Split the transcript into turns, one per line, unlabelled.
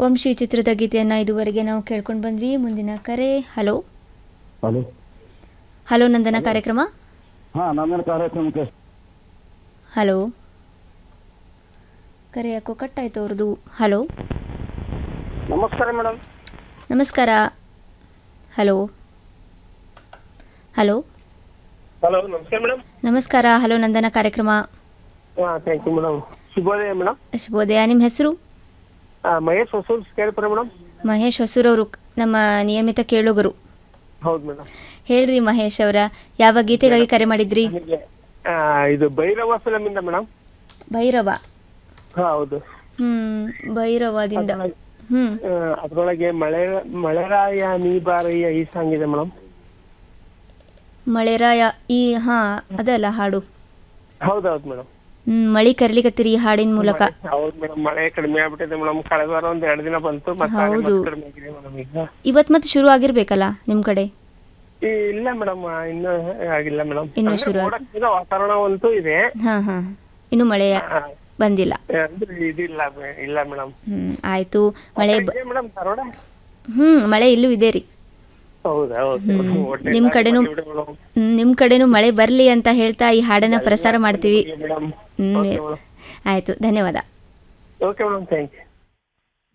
ವಂಶಿ ಚಿತ್ರದ ಗೀತೆಯನ್ನು ಇದುವರೆಗೆ ನಾವು ಕೇಳ್ಕೊಂಡು ಬಂದ್ವಿ ಮುಂದಿನ ಕರೆ ಹಲೋ
ಹಲೋ
ಹಲೋ ನಂದನ ಕಾರ್ಯಕ್ರಮ
ಹಾಂ ನನ್ನ ಕಾರ್ಯಕ್ರಮಕ್ಕೆ
ಹಲೋ ಕರೆ ಯಾಕೋ ಕಟ್ಟಾಯ್ತು ಅವ್ರದ್ದು ಹಲೋ
ನಮಸ್ಕಾರ ಮೇಡಮ್
ನಮಸ್ಕಾರ ಹಲೋ ಹಲೋ
ಹಲೋ ನಮಸ್ಕಾರ ಮೇಡಮ್
ನಮಸ್ಕಾರ ಹಲೋ ನಂದನ ಕಾರ್ಯಕ್ರಮ
ಹಾಂ ಥ್ಯಾಂಕ್ ಯು ಮೇಡಮ್ ಶುಭೋದಯ ಮೇಡಮ್
ಶುಭೋದಯ ನಿಮ್ಮ ಹೆಸರು
ಮಹೇಶ್ ಹೊಸೂರು ಕೇಳ್ಪುರ ಮೇಡಮ್
ಮಹೇಶ್ ಹೊಸೂರವರು ನಮ್ಮ ನಿಯಮಿತ ಕೇಳುಗರು
ಹೌದು ಮೇಡಮ್
ಹೇಳ್ರಿ ಮಹೇಶ್ ಅವರ ಯಾವ ಗೀತೆಗಾಗಿ ಕರೆ ಮಾಡಿದ್ರಿ
ನನಗೆ ಆ, ಇದು ಭೈರವ ಫಿಲಮಿಂದ ಮೇಡಮ್
ಭೈರವ
ಹಾಂ ಹೌದು
ಹ್ಮ್ ಭೈರವದಿಂದ ಹ್ಮ್
ಆ, ಅದ್ರೊಳಗೆ ಮಳೆ ಮಳೆರಾಯ ನೀ ಬಾರಯ್ಯ ಈ ಸಾಂಗ್ ಇದೆ ಮೇಡಮ್
ಮಳೆರಾಯ ಈ ಹಾ ಅದಲ್ಲ ಹಾಡು
ಹೌದೌದು ಮೇಡಮ್
ಹ್ಮ್ ಮಳಿ ಕರ್ಲಿಕತ್ತೀರಿ ಈ ಹಾಡಿನ ಮೂಲಕ
ಹೌದು ಮೇಡಮ್ ಮಳೆ ಕಡಿಮೆ ಆಗ್ಬಿಟ್ಟಿದೆ ಮೇಡಮ್ ಕಳೆದ ವಾರ ಒಂದ್ ಎರಡು ದಿನ ಬಂತು ಮತ್ತೆ ಹಾಗೆ
ಹೌದು.
ಮತ್ತೆ ಕಡಿಮೆ ಆಗಿದೆ ಮೇಡಮ್ ಈಗ
ಇವತ್ ಮತ್ತೆ ಶುರು ಆಗಿರ್ಬೇಕಲ್ಲ ನಿಮ್ ಕಡೆ
ಈ ಇಲ್ಲ ಮೇಡಮ್ ಇನ್ನೂ ಆಗಿಲ್ಲ ಮೇಡಮ್
ಇನ್ನೂ ಶುರು ಆಗಿ-
ಮೋಡಕ್ಕಿಂತ ವಾತಾವರಣ ಅಂತೂ ಇದೆ
ಹಾ ಹಾ ಇನ್ನು ಮಳೆ
ಆ,
ಬಂದಿಲ್ಲ
ಅಂದ್ರೆ ಇದಿಲ್ಲ ಬೆ- ಇಲ್ಲ ಮೇಡಮ್
ಹ್ಮ್ ಆಯ್ತು ಮಳೆ ಬ-
ಮೇಡಮ್ ಧಾರವಾಡ
ಹ್ಮ್ ಮಳೆ ಇಲ್ಲೂ ಇದೆ ರೀ
ಹೌದಾ ಹೌದು
ಹ್ಮ್.
ಹೊಟ್ಟೆ
ನಿಮ್
ಗಾಳಿ
ಕಡೆನೂ
ಬಂದ್ಬಿಟ್ಟಿದೆ ಮೇಡಮ್.
ಹ್ಮ್, ನಿಮ್ ಕಡೆನೂ ಮಳೆ ಬರ್ಲಿ ಅಂತ ಹೇಳ್ತಾ ಈ ಹಾಡನ್ನ ಪ್ರಸಾರ ಮಾಡ್ತೀವಿ
ಮೇಡಮ್
ಹ್ಮ್
ಓಕೆ ಮೇಡಮ್
ಆಯ್ತು ಧನ್ಯವಾದ
ಓಕೆ ಮೇಡಮ್ ಥ್ಯಾಂಕ್ ಯು